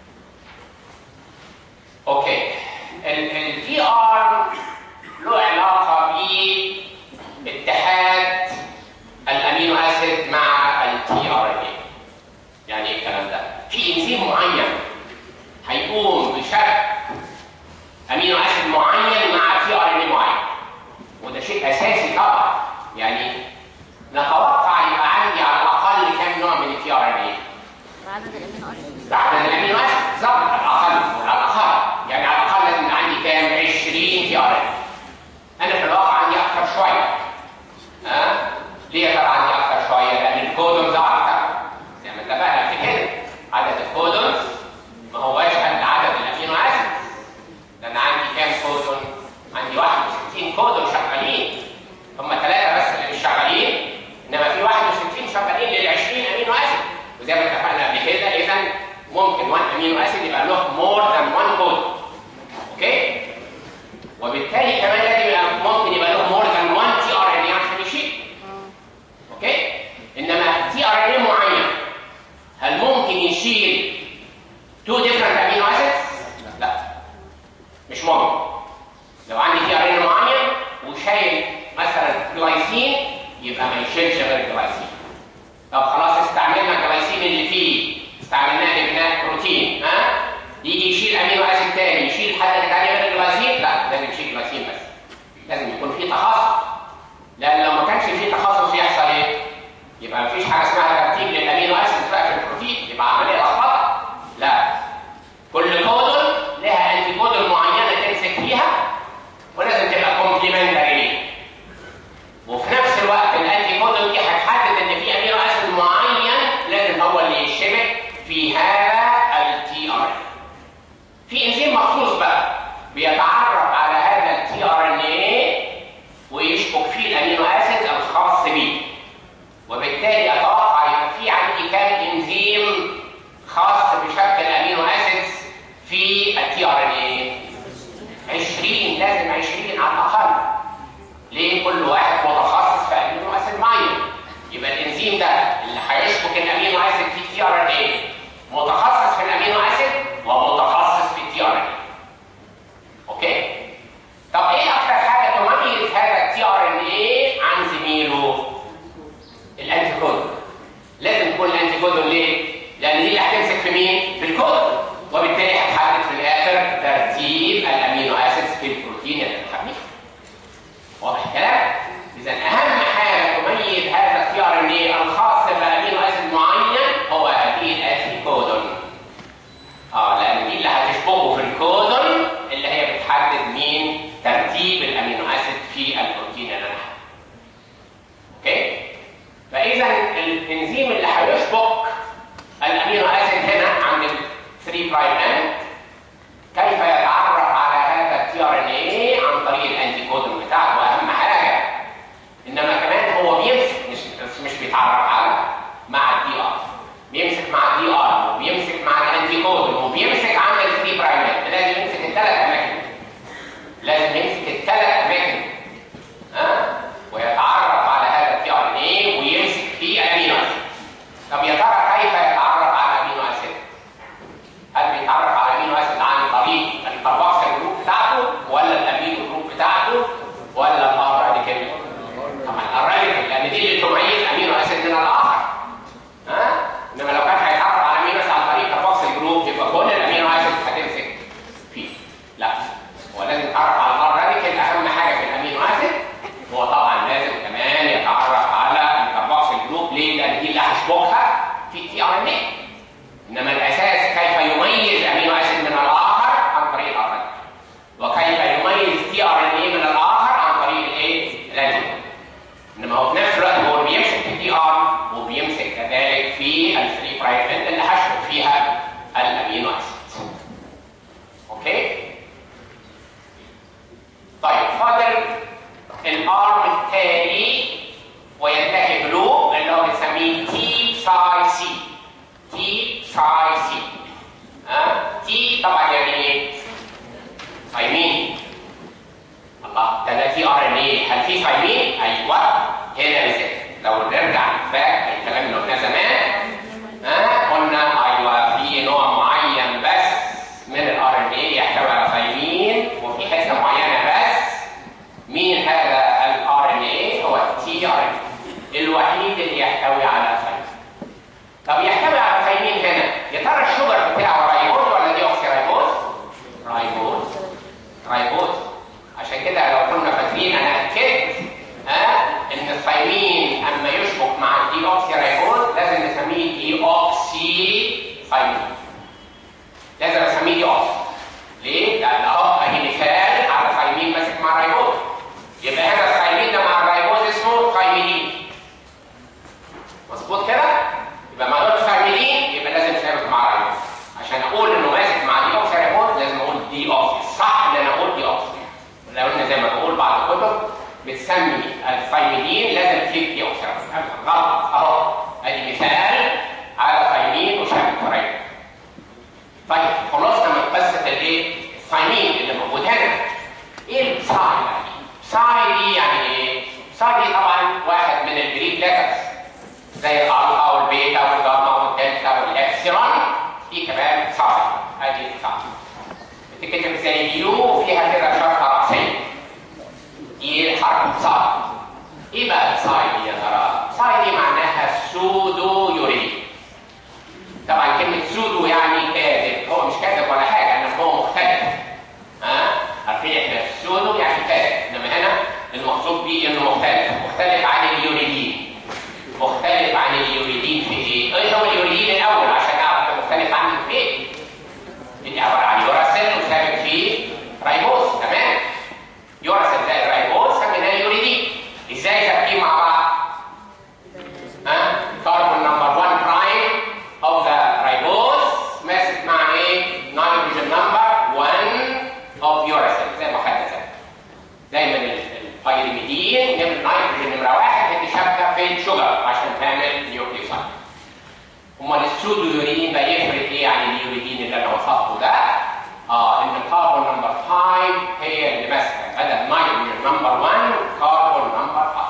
اوكي. التي ار له علاقه باتحاد الامينو اسيد مع التي ار ان اي. يعني ايه الكلام ده؟ في انزيم معين هيقوم بشكل امينو اسيد معين مع تي ار ان اي معين. وده شيء اساسي طبعا يعني نتوقع يبقى عندي على الاقل كام نوع من التي ار ان اي؟ عدد الامينو اسيد عدد الامينو اسيد بالظبط على الاقل على الاقل يعني على الاقل لازم يبقى عندي كام 20 تي ار ان انا في الواقع عندي اكثر شويه ها ليه يا ترى عندي اكثر شويه لان الكودونز اكثر زي ما اتفقنا في كده عدد الكودونز ما هوش قد عدد الامينو اسيد لان عندي كام كودون عندي 61 كودون شغالين هم ثلاثه بس اللي مش شغالين انما في 61 شغالين لل 20 امينو اسيد وزي ما اتفقنا قبل كده اذا ممكن 1 امينو اسيد يبقى له مور ذان 1 كود اوكي وبالتالي كمان لازم يبقى ممكن يبقى له مور ذان 1 تي ار ان اي عشان يشيل اوكي انما تي ار ان اي معين هل ممكن يشيل تو ديفرنت امينو اسيدز؟ لا مش ممكن لو عندي تي ار ان معين وشايل مثلا جلايسين يبقى ما يشيلش غير الجلايسين طب خلاص استعملنا الجلايسين اللي فيه استعملناه لبناء بروتين ها يجي يشيل امينو اسيد تاني يشيل حاجه ثانيه غير الجلايسين لا لازم يشيل جلايسين بس لازم يكون في تخصص لان لو ما كانش في تخصص يحصل ايه؟ يبقى ما فيش حاجه اسمها ترتيب للامينو اسيد بقى في البروتين يبقى عمليه لخبطه لا كل كودون لها انتي كودون معينه تمسك فيها ولازم تبقى كومبليمنتري وفي نفس الوقت الانتي كودون دي هتحدد ان في امينو اسيد معين لازم هو اللي يشبك في هذا التي ار في انزيم مخصوص بقى بيتعرف على هذا التي ار ان اي ويشبك فيه الامينو اسيد الخاص به وبالتالي اتوقع يبقى في عندي كام انزيم خاص بشكل الامينو اسيدز في التي ار ان اي 20 لازم 20 على الاقل ليه كل واحد متخصص في امينو اسيد معين يبقى الانزيم ده اللي هيشبك الامينو اسيد في التي ار ان اي متخصص في الامينو اسيد ومتخصص في التي ار ان اي اوكي طب ايه اكتر حاجه تميز هذا التي ار ان اي عن زميله الانتي كودون لازم تكون الانتي كودون ليه لان دي اللي هتمسك في مين في الكودون وبالتالي هتحدد الانزيم اللي هيشبك الامينو اسيد هنا عند ال 3 برايم اند كيف يتعرف على هذا التي ار ان اي عن طريق الانتي كودون بتاعته اهم حاجه انما كمان هو بيمسك مش بس مش بيتعرف على مع الدي ار بيمسك مع الدي ار وبيمسك مع الانتي كودون وبيمسك عند ال 3 برايم لازم يمسك الثلاث اماكن لازم يمسك الثلاث اماكن ها ويتعرف على هذا التي ار ان اي ويمسك فيه الامينو اسيد طب يا ترى كيف يتعرف على الامينو اسيد؟ هل بيتعرف على الامينو اسيد عن طريق الكربوكسيل جروب بتاعته ولا الامينو جروب بتاعته ولا الار راديكال؟ طبعا الراديكال لان دي اللي تميز امينو اسيد من الاخر ها؟ انما لو كان هيتعرف على امينو اسيد عن طريق كربوكسيل جروب يبقى كل الامينو اسيد هتمسك فيه لا هو لازم يتعرف على الار راديكال اهم حاجه في الامينو اسيد هو طبعا لازم كمان يتعرف على الكربوكسيل جروب ليه؟ لان دي اللي هشبكها في التي ار ان اي انما الاساس كيف يميز امينو اسيد من الاخر عن طريق الار وكيف يميز تي ار ان اي من الاخر عن طريق الايه؟ الانتيجين انما هو في نفس الوقت هو بيمسك في الدي ار وبيمسك كذلك في الفري برايفت اللي هشبك فيها الامينو اسيد اوكي؟ طيب فاضل الارم التالي وينتهي بلو اللي هو بنسميه تي ساي سي تي ساي سي ها تي طبعا يعني ايه؟ صايمين الله ده ده تي ار ان ايه هل في صايمين؟ ايوه هنا بالذات لو نرجع باك الكلام اللي قلناه زمان ها قلنا ايوه في نوع معين بس من الار ان ايه يحتوي على صايمين وفي حته معينه بس مين هذا الار ان ايه؟ هو التي ار ان الوحيد اللي يحتوي على صايمين طب يحتوي على ثايمين هنا يا ترى الشجر بتاعه رايبوز ولا دي اوكسي رايبوز؟ رايبوز رايبوز عشان كده لو كنا فاكرين انا اكدت ها ان الثايمين اما يشبك مع الدي اوكسي رايبوز لازم نسميه دي اوكسي ثايمين لازم اسميه دي اوكسي ليه؟ لان اهو اهي مثال على ثايمين ماسك مع رايبوز يبقى هذا الثايمين ده مع الرايبوز اسمه ثايميدين مظبوط كده؟ يبقى ما دول فاهمين يبقى لازم ثابت مع رايبوز عشان اقول انه ماسك مع دي اوكسي رايبوز لازم اقول دي اوكسي صح ان انا اقول دي اوكسي لو ان زي ما بقول بعض الكتب بتسمي الثايميدين لازم تجيب دي اوكسي رايبوز غلط اهو ادي مثال على ثايمين وشابك رايبوز طيب خلصنا من قصه الايه؟ الثايمين اللي موجود هنا ايه الساي بقى؟ ساي دي يعني ايه؟ ساي دي طبعا واحد من الجريك ليترز زي الالفا والبيتا والجاما والدلتا والابسيلون في كمان صاي ادي صاي بتتكتب زي يو وفيها كده شرطه راسيه دي حرف صاي ايه بقى الصاي دي يا ترى؟ صاي دي معناها سودو يوريد طبعا كلمه سودو يعني كاذب هو مش كاذب ولا حاجه انما هو مختلف ها عارفين احنا السودو يعني كاذب انما هنا المقصود بيه انه مختلف مختلف عن اليوريدين مختلف عن اليوريدين في ايه؟ ايه هو اليوريدين الاول عشان نعرف ده مختلف عنه في ايه؟ اللي عباره عن يوراسيل وثابت فيه رايبوز تمام؟ يوراسيل زائد رايبوز سميناه يوريدين ازاي ثابتين مع بعض؟ ها؟ كاربون نمبر 1 برايم اوف ذا رايبوز ماسك مع ايه؟ نيتروجين نمبر 1 اوف يوراسيل زي ما خدنا زمان دايما البيريميدين نمر نيتروجين نمره واحد اللي شابكه في الشجر عشان تعمل نيوكليوسايد. امال السودويوريدين بقى يفرق ايه عن اليوريدين اللي انا وصفته ده؟ اه ان الكربون نمبر 5 هي اللي ماسكه بدل نيتروجين نمبر 1 كربون نمبر 5.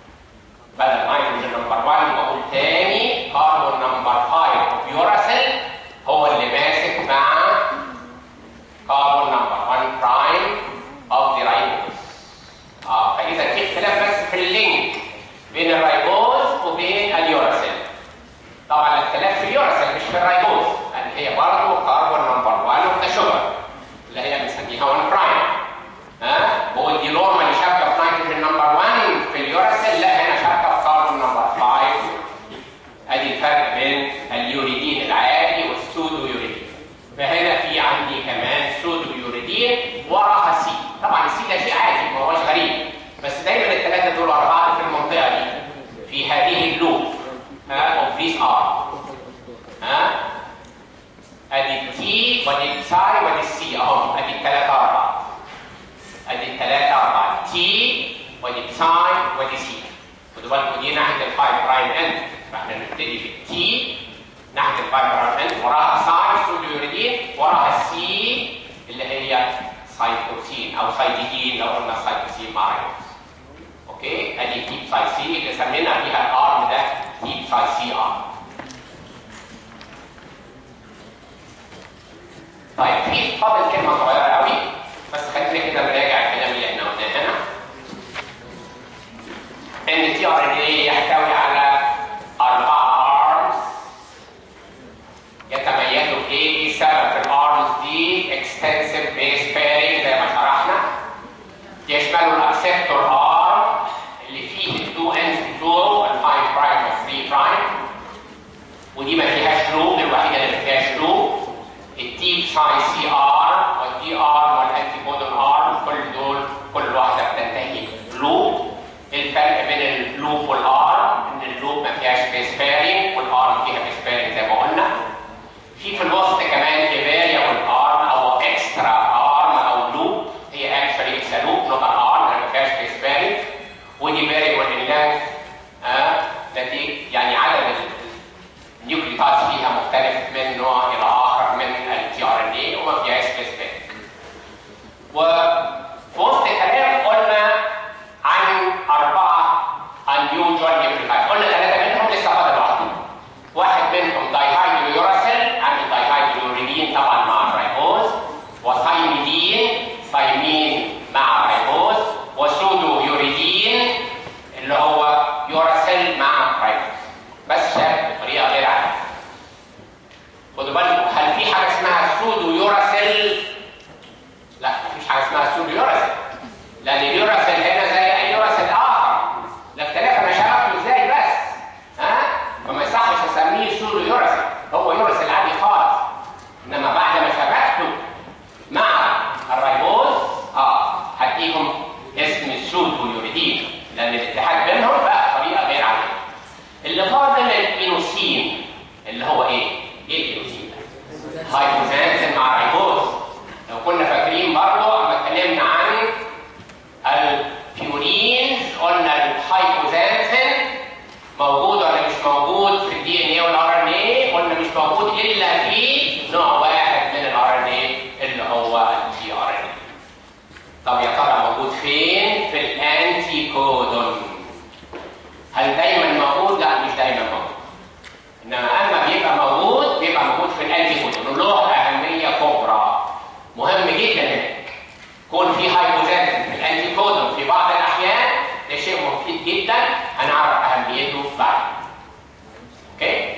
بدل نيتروجين نمبر 1 بقول تاني كربون نمبر 5 اوف يوراسيل هو اللي ماسك مع كربون نمبر 1 برايم اوف ذا رايبوز. اه فاذا في اختلاف بس في اللينك بين الرايبوز وبين اليوراسيل. طبعا الاختلاف في اليوراسيل مش في الرايبوز لان هي برضه كربون نمبر 1 اوف ذا شوجر اللي هي بنسميها ودي الساي ودي السي اهو ادي الثلاثه اربعه ادي الثلاثه اربعه تي ودي الساي ودي سي خدوا بالكم دي ناحيه الفايف برايم اند فاحنا نبتدي في التي ناحيه الفايف برايم اند وراها ساي سوديوريدين وراها السي اللي هي سايتوسين او سايتيدين لو قلنا سايتوسين مع ريبوز اوكي ادي تيب ساي سي اللي سمينا بيها الارم ده تيب ساي سي ارم طيب في فاضل كلمه صغيره قوي بس خلينا كده نراجع الكلام اللي احنا قلناه هنا ان التي ار ان اي يحتوي على اربعه ارمز يتميزوا بايه؟ ايه سبب في الارمز دي؟ اكستنسيف بيس بيرنج زي ما شرحنا يشملوا الاكسبتور ار اللي فيه التو اندز بتوعه ال 5 برايم وال 3 برايم ودي ما فيهاش لوب الوحيده اللي ما فيهاش لوب التيب ساي سي ار والدي ار والانتي كودون ار كل دول كل واحده بتنتهي لوب الفرق بين اللوب والار ان اللوب ما فيهاش بيس بيرنج والار فيها بيس بيرنج زي ما قلنا في في الوسط كمان ايفاريا والارم او اكسترا ارم او لوب هي اكشولي اتس لوب نوت ارم ما فيهاش بيس بيرنج ودي فاريبل ان لانث آه نتيجه يعني عدد النيوكليوتايدز فيها مختلف من نوع الى اخر من التي ار ان اي وما فيهاش بيس بيرنج وفي وسط الكلام قلنا عن أربعة unusual nucleotides قلنا ثلاثة منهم لسه فاضل واحد واحد منهم دايهايدرويوراسيل عن الدايهايدرويوريدين طبعا مع الريبوز وثايميدين ثايمين مع الريبوز وسودو يوريدين اللي هو يوراسيل مع الريبوز بس شاب بطريقة غير عادية خدوا بالكم هل في حاجة اسمها سودو يوراسيل؟ لا مفيش حاجة اسمها سودو يوراسيل لان اليوراسيل هنا زي اي يوراسيل اخر الاختلاف انا شرحته ازاي بس ها فما يصحش اسميه سودو يوراسيل هو يوراسيل عادي خالص انما بعد ما شبكته مع الريبوز اه هديهم اسم السودو يوريدين لان الاتحاد بينهم بقى طريقه غير عاديه اللي فاضل البينوسين اللي هو ايه؟ ايه البينوسين ده؟ هايبوزانسين مع الريبوز لو كنا فاكرين برضه اما اتكلمنا عن البيورينز قلنا الهايبوزانسين موجود ولا مش موجود في الدي ان اي والار ان اي قلنا مش موجود الا في نوع واحد من الار ان اي اللي هو التي ار ان طب يا ترى موجود فين؟ في الانتي كودون هل دايما موجود؟ لا مش دايما موجود انما اما بيبقى موجود بيبقى موجود في الانتي كودون له اهميه كبرى مهم جدا هناك كون في هايبوزانسين في الانتي كودون في بعض الاحيان ده شيء مفيد جدا هنعرف اهميته بعد اوكي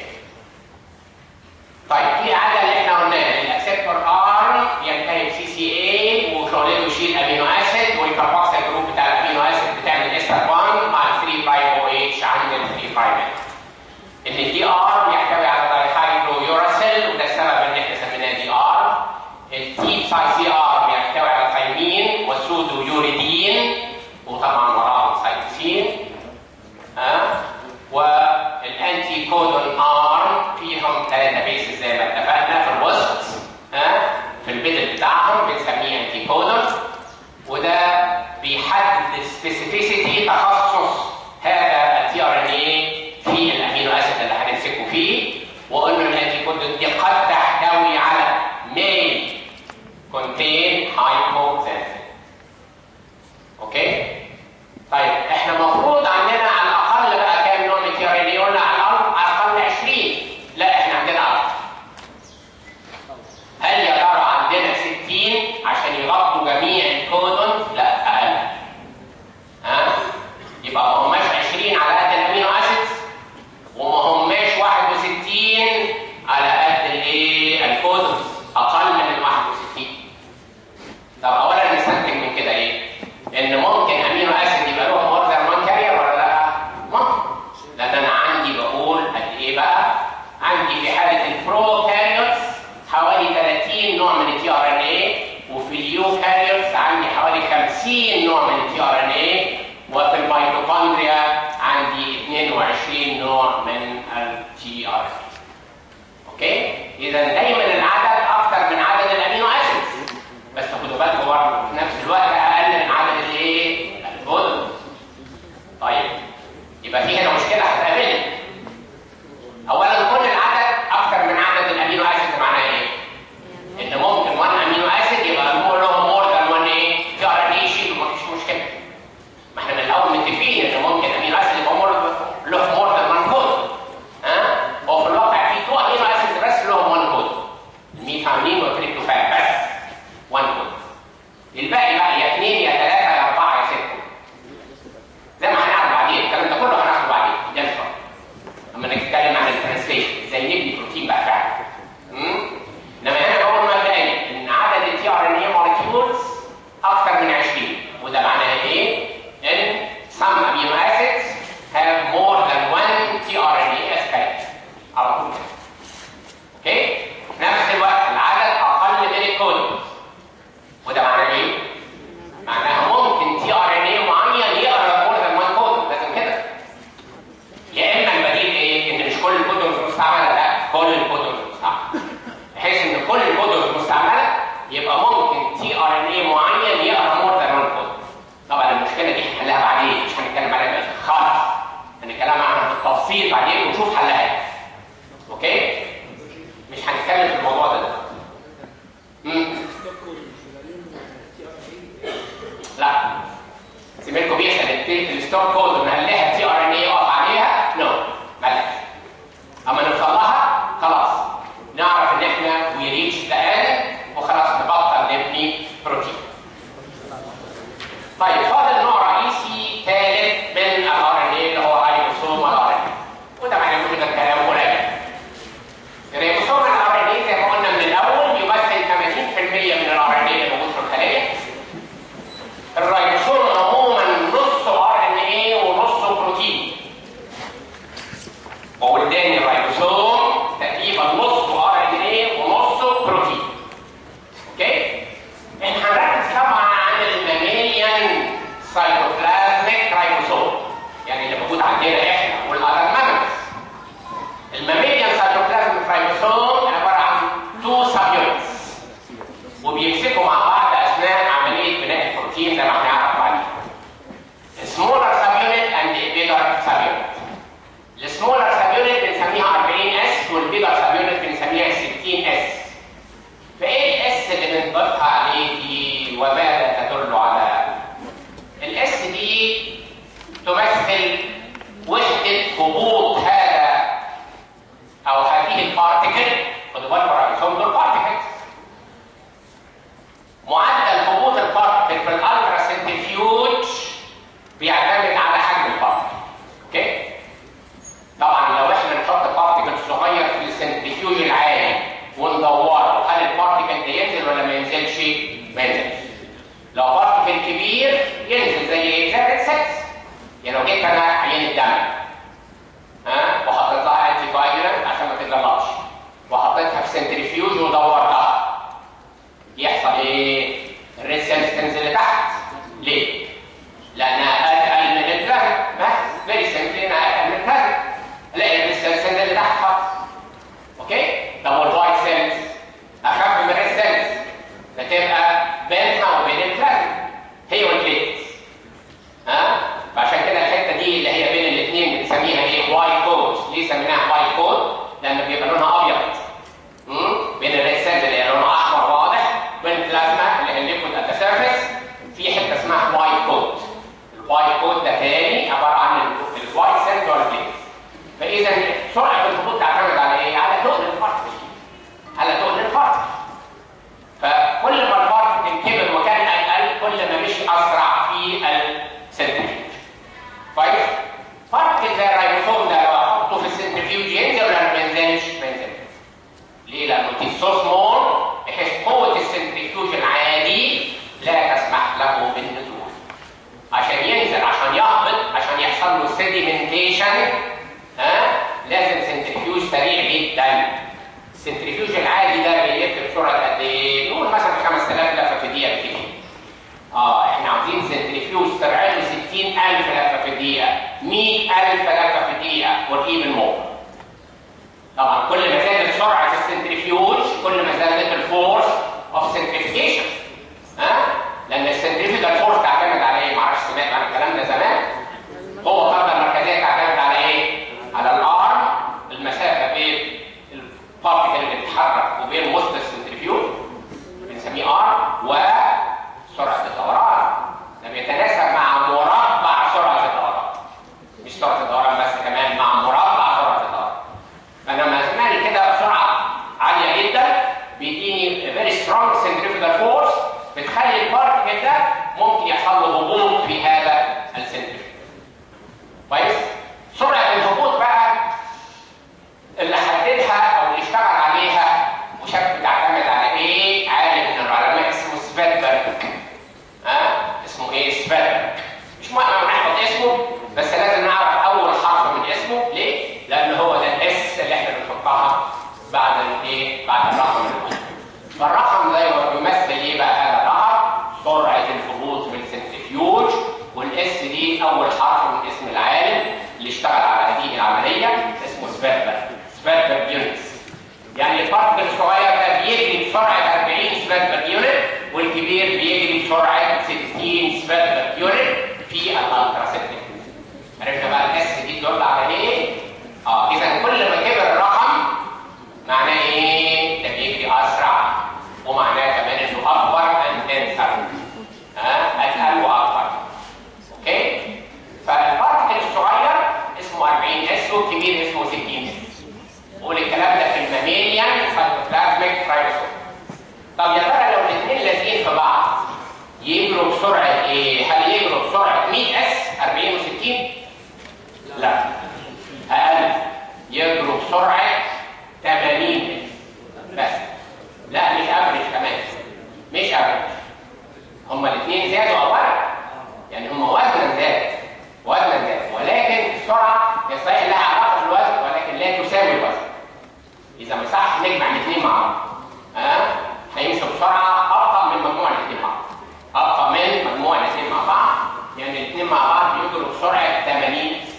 طيب في عاده اللي احنا قلناها الاكسبتور ار ينتهي بسي سي اي وشغلته يشيل امينو اسيد والكاربوكسيل جروب بتاع الامينو اسيد بتعمل استر 1 مع 3 باي او اتش عند ال 3 برايم ان الدي ار بيحتوي على دايهايدرو يوراسيل وده السبب ان احنا سميناه دي ار التي ساي سي ار بيحتوي على ثايمين والسودو يوريدين وطبعا وراهم سايتوسين ها والانتي كودون ار فيهم ثلاثه بيسز زي ما اتفقنا في الوسط ها في البدل بتاعهم بنسميه انتي كودون وده بيحدد السبيسيفيسيتي تخصص هذا التي ار ان اي في الامينو اسيد اللي هنمسكه فيه وقلنا الانتي كودون دي قد تحتوي على ميل contain hypoxanthine اوكي طيب احنا المفروض عندنا على الاقل بقى كام نوع من تي ار ان اي قلنا على الاقل على الاقل 20 لا احنا عندنا اكتر هل يا ترى عندنا 60 عشان يغطوا جميع الكودون لا اقل ها يبقى ما هماش 20 على قد الامينو اسيدز وما هماش 61 على قد الايه الكودونز اقل من 61 طب اولا نستنتج من كده ايه؟ ان ممكن امينو اسيد يبقى له مور ذان وان كارير ولا لا؟ ممكن لان انا عندي بقول قد ايه بقى؟ عندي في حاله البرو كاريوتس حوالي 30 نوع من التي ار ان اي وفي اليو كاريوتس عندي حوالي 50 نوع من التي ار ان اي وفي الميتوكوندريا عندي 22 نوع من التي ار ان اوكي؟ اذا دايما العدد اكثر من عدد دي بعدين ونشوف حلها اوكي مش هنتكلم في الموضوع ده دلوقتي مم. لا زميلكم بيسال الت- الستوب كود ونقلها تي ار ان اي اقف عليها نو مالهاش اما نوصل لها خلاص نعرف ان احنا وي ريتش ذا اند وخلاص نبطل نبني بروتين طيب فاضل نوع رئيسي ثالث من الار ان اي اللي هو رايبوسوم الار ان اي وده معناه ان ده كلام قليل الريبوسوم الار ان اي زي ما قلنا من الاول يمثل 80% من الار ان اي اللي موجود في الخليه الريبوسوم عموما نصه ار ان اي ونصه بروتين وقدام الريبوسوم تقريبا نصه ار ان اي ونصه بروتين اوكي احنا هنركز طبعا عن الماميليان سايتوبلازميك رايبوسوم يعني اللي موجود عندنا احنا والاذر ماملز الماميليان سايتوبلازميك رايبوسوم عباره عن تو سب يونتس وبيمسكوا مع بعض اثناء عمليه بناء البروتين زي ما هنعرف بعدين smaller subunit and the bigger subunit السمولر سبيونت بنسميها 40 اس والبيجر سبيونت بنسميها 60 اس فايه الاس اللي بنضيفها عليه دي وماذا تدل على الاس دي تمثل وحده هبوط هذا او هذه البارتكل خدوا بالكم الرئيسهم دول بارتكلز معدل هبوط البارتكل في الالترا سنترفيوج بيعتمد على حجم البارتكل اوكي طبعا لو احنا نحط بارتكل صغير في السنترفيوج العالي وندوره هل البارتكل ده ينزل ولا ما ينزلش؟ ما ينزلش. لو بارتكل كبير ينزل زي زي السكس يعني لو جيت انا عيان الدم ها وحطيت لها انتي فايجرنت عشان ما تتجلطش وحطيتها في سنترفيوج ودورتها يحصل ايه؟ الريد سيلز تنزل لتحت ليه؟ لانها اتقل من البلازما بس فيري سمبلي انها اتقل من البلازما الاقي الريد سيلز تنزل لتحت خالص اوكي؟ طب والوايت سيلز اخف من الريد سيلز فتبقى بينها وبين البلازما هي والبليتس ها؟ فعشان كده الحته دي اللي هي بين الاثنين بنسميها ايه؟ وايت كود ليه سميناها وايت كود؟ لان بيبقى لونها ابيض مم؟ بين الريد سيلز اللي هي لونها احمر واضح وبين البلازما اللي هي الليكويد ات سيرفيس في حته اسمها وايت كود الوايت كود ده تاني عباره عن الوايت سيلز والبليتس فاذا سرعه الهبوط تعتمد على ايه؟ على تقل البارتكل على تقل البارتكل فكل ما البارتكل كبر وكان اقل كل ما مشي اسرع في السنترفيوج كويس؟ بارتكل زي الريبوسوم ده لو احطه في السنترفيوج ينزل ولا ما ينزلش؟ ما ينزلش ليه؟ لانه دي سو سمول بحيث قوه السنترفيوج العادي لا تسمح له بالنزول عشان ينزل عشان يهبط عشان يحصل له سيديمنتيشن ها لازم سنترفيوج سريع جدا السنترفيوج العادي ده بيلف بسرعه قد ايه؟ نقول مثلا 5000 لفه في الدقيقه بالكتير اه احنا عاوزين سنترفيوج سرعته 60000 لفه في الدقيقه 100000 لفه في الدقيقه اور ايفن مور طبعا كل ما زادت سرعه السنترفيوج كل ما زادت الفورس اوف سنتريفيكيشن ها لان السنتريفيكال فورس تعتمد على ايه؟ معرفش سمعت عن الكلام ده زمان قوه الطاقه المركزيه تعتمد على ايه؟ على الارم المسافه بين البارتكل اللي بتتحرك وبين وسط السنترفيوج بنسميه ار وسرعه الدوران ده بيتناسب مع مربع سرعه الدوران مش سرعه الدوران بس كمان مع مربع سرعه الدوران فلما زمان طب يا ترى لو الاثنين لازقين في بعض يجروا بسرعه ايه؟ هل يجروا بسرعه 100 اس 40 و60؟ لا اقل يجروا بسرعه 80 بس لا مش افريج كمان مش افريج هما الاثنين زادوا اولا يعني هما وزنا زاد وزنا زاد ولكن السرعه صحيح لها علاقه بالوزن ولكن لا تساوي الوزن اذا ما يصحش نجمع الاثنين مع بعض ها هيمشوا بسرعه ابطا من مجموع الاثنين مع بعض ابطا من مجموع الاثنين مع بعض يعني الاثنين مع بعض يجروا بسرعه 80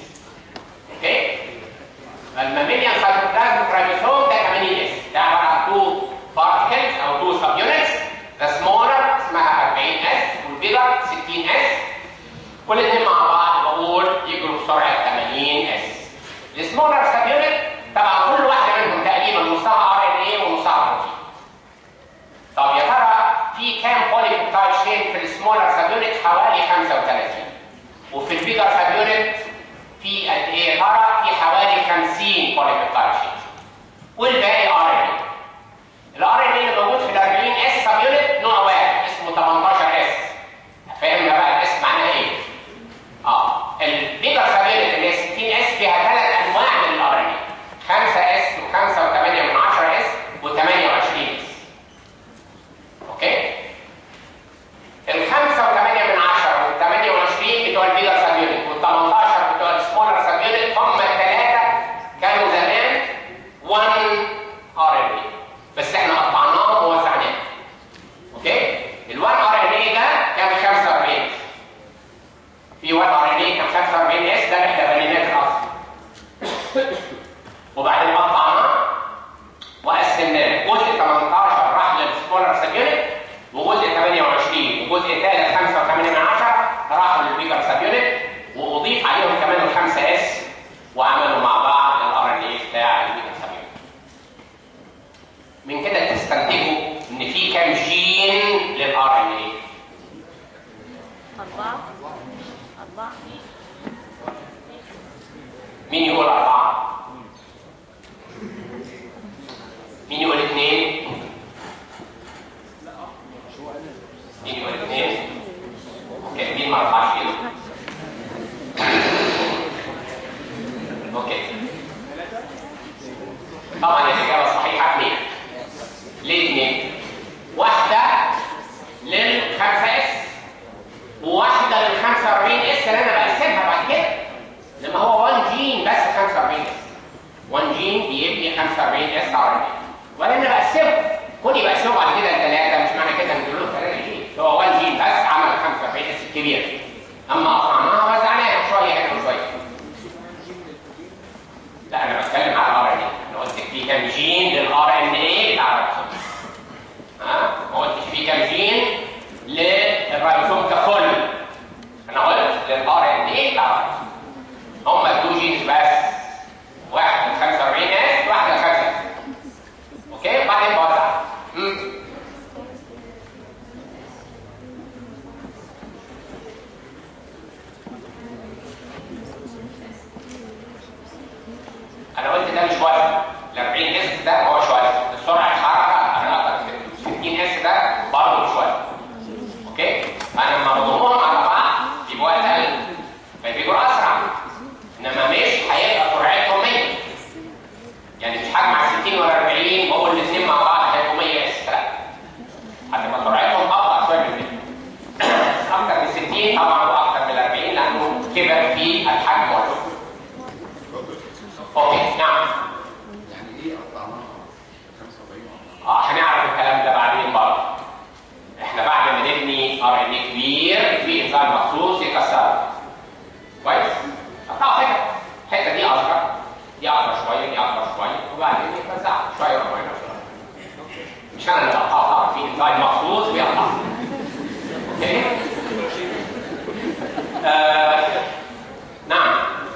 اوكي الماميليان سايتوبلازم رايبوسوم ده 80 اس ده عباره عن 2 بارتكلز او 2 سب يونتس ده سمولر اسمها 40 اس والبيجر 60 اس كل الاثنين مع بعض بقول يجروا بسرعه 80 اس السمولر سب يونت طبعا كل واحده منهم تقريبا نصها ار ان اي ونصها بروتين طب يا ترى في كام بوليبيبتايد شين في السمولر سب يونت حوالي 35 وفي البيجر سب يونت في قد ايه يا ترى في حوالي 50 بوليبيبتايد شين والباقي ار ان اي الار ان اي اللي موجود في ال 40 اس سب يونت نوع واحد اسمه 18 اس فهمنا بقى الاس معناها ايه؟ اه البيجر سب يونت اللي هي 60 اس فيها ثلاث انواع من الار ان اي 5 اس و5 و8 من 10 اس و28 اس اوكي الخمسة وثمانية من عشرة والثمانية وعشرين بتوع البيجر سب يونت والثمانتاشر بتوع السمولر سب يونت هم الثلاثة كانوا زمان 1 ار ان اي بس احنا قطعناهم ووزعناهم اوكي ال 1 ار ان اي ده كان 45 في 1 ار ان اي كان 45 اس ده احنا بنيناه في الاصل وبعدين قطعناه وقسمناه جزء 18 راح للسمولر سب يونت وجزء 28 وجزء ثالث 5 و8 من 10 راحوا للبيجر سب يونت واضيف عليهم كمان ال 5 اس وعملوا مع بعض الار ان اي بتاع البيجر سب يونت. من كده تستنتجوا ان في كام جين للار ان اي؟ أربعة أربعة مين يقول أربعة؟ مين يقول اثنين؟ مين يقول اثنين؟ اوكي مين ما رفعش ايده؟ اوكي طبعا الإجابة الصحيحة اثنين ليه اثنين؟ واحدة للخمسة اس وواحدة لل 45 اس اللي انا بقسمها بعد كده لما هو 1 جين بس 45 اس 1 جين بيبني 45 اس ار ان ولا انا بقسمه كوني بقسمه بعد كده لثلاثه مش معنى كده ان دول ثلاثه جين هو 1 جين بس عمل 45 اس الكبير اما قطعناها وزعناها شويه هنا وشويه لا انا بتكلم على الار ان اي انا قلت في كام جين للار ان اي بتاع الريبوسوم ها ما قلتش في كام جين للريبوسوم ككل انا قلت للار ان اي بتاع الريبوسوم هم التو جينز بس واحد من 45 اس واحد من 5 اوكي وبعدين بوزع مم. انا قلت ده مش وزن ال 40 اس ده هو مش وزن السرعه الحركه انا اقدر 60 اس ده برضه مش وزن اوكي انا لما بضمهم على بعض يبقوا اقل فبيجوا اسرع انما مش هيبقى سرعتهم 100 يعني مش هجمع 60 ولا 40 واقول الاثنين مع بعض هيبقوا 100 اس لا هتبقى سرعتهم ابطا شويه من كده اكتر من 60 طبعا واكتر من 40 لانه كبر في الحجم والحجم اوكي نعم يعني ايه قطعناها 45 اه هنعرف الكلام ده بعدين برضه احنا بعد ما نبني ار ان كبير في انزيم مخصوص يكسره كويس قطعوا حته الحته دي اصغر دي اكبر شويه دي اكبر شويه وبعدين يتوزع شويه وشويه شويه مش انا اللي بقطعه طبعا في انزيم مخصوص بيقطع اوكي آه. نعم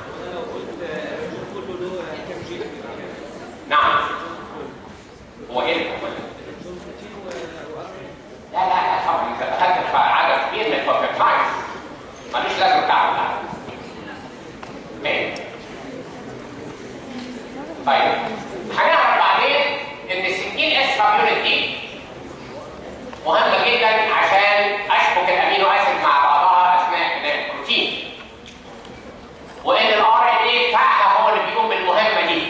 نعم هو ايه الحكم لا لا لا طبعا انت دخلت في عدد كبير من البروتوتايبس ملوش لازم تعرف ده اوكي طيب هنعرف بعدين ان ال 60 اس سب يونت دي مهمه جدا عشان اشبك الامينو اسيد مع بعضها اثناء بناء البروتين وان الار ان اي بتاعها هو اللي بيقوم بالمهمه دي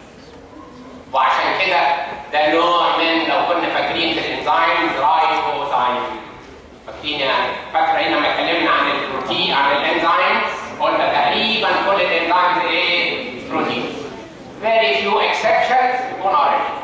وعشان كده ده نوع من لو كنا فاكرين في الانزيمز رايبوزايم فاكرين يعني فاكره هنا لما اتكلمنا عن البروتين عن الانزيمز قلنا تقريبا كل الانزيمز ايه بروتين very few exceptions يكون ار ان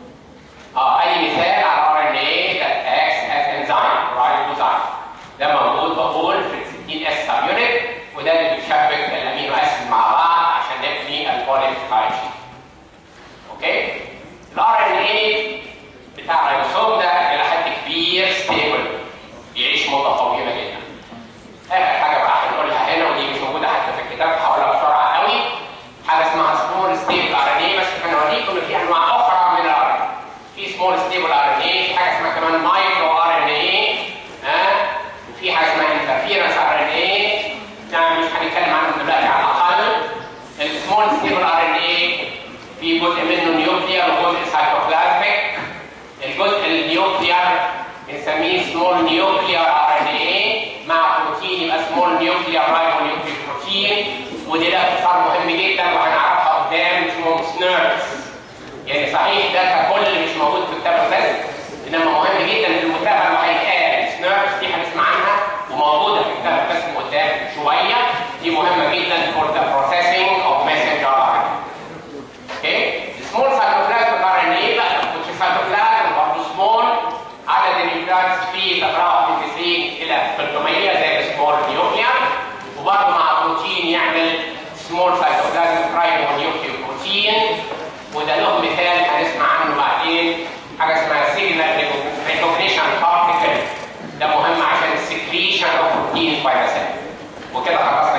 اه اي مثال على ار ان اي that acts as enzyme رايبوزايم ده موجود بقول في ال 60 اس سب يونت وده اللي بيشبك الامينو اسيد مع بعض عشان نبني البوليك هايجين اوكي الار ان اي بتاع الريبوسوم ده الى حد كبير ستيبل يعيش مده طويله جدا اخر حاجه بقى هنقولها هنا ودي مش موجوده حتى في الكتاب هقولها بسرعه قوي حاجه اسمها سمول ستيبل ار ان اي بس هنوريكم ان في انواع اخرى من الار ان في سمول ستيبل ار ان اي في حاجه اسمها كمان مايكرو ار ان اي ها وفي حاجه اسمها انترفيرنس ار ان اي يعني مش هنتكلم عنهم دلوقتي على الاقل السمول ستيبل ار ان اي في جزء منه نيوكليير وجزء سايتوبلازميك الجزء النيوكليير بنسميه سمول نيوكليير ار ان اي مع بروتين يبقى سمول نيوكليير رايبو نيوكليير بروتين ودي لها اختصار مهم جدا وهنعرفها قدام اسمه سنيرز يعني صحيح ده ككل مش موجود في الكتاب بس انما مهم جدا في المتابعه اللي هيتقال سنيرز دي هنسمع عنها وموجوده في الكتاب بس قدام شويه دي مهمه جدا for the processing of messenger RNA. اوكي السمول سايتوبلازم ار ان اي بقى which is cytoplasm برضه سمول عدد النيوكليات فيه تتراوح من 90 الى 300 زي السمول نيوكليا وبرضه مع بروتين يعمل سمول سايتوبلازم رايبو نيوكليو بروتين وده له مثال هنسمع عنه بعدين حاجه اسمها سيجنال ريكوجنيشن بارتيكل ده مهم عشان السكريشن اوف بروتين باي وكده خلصنا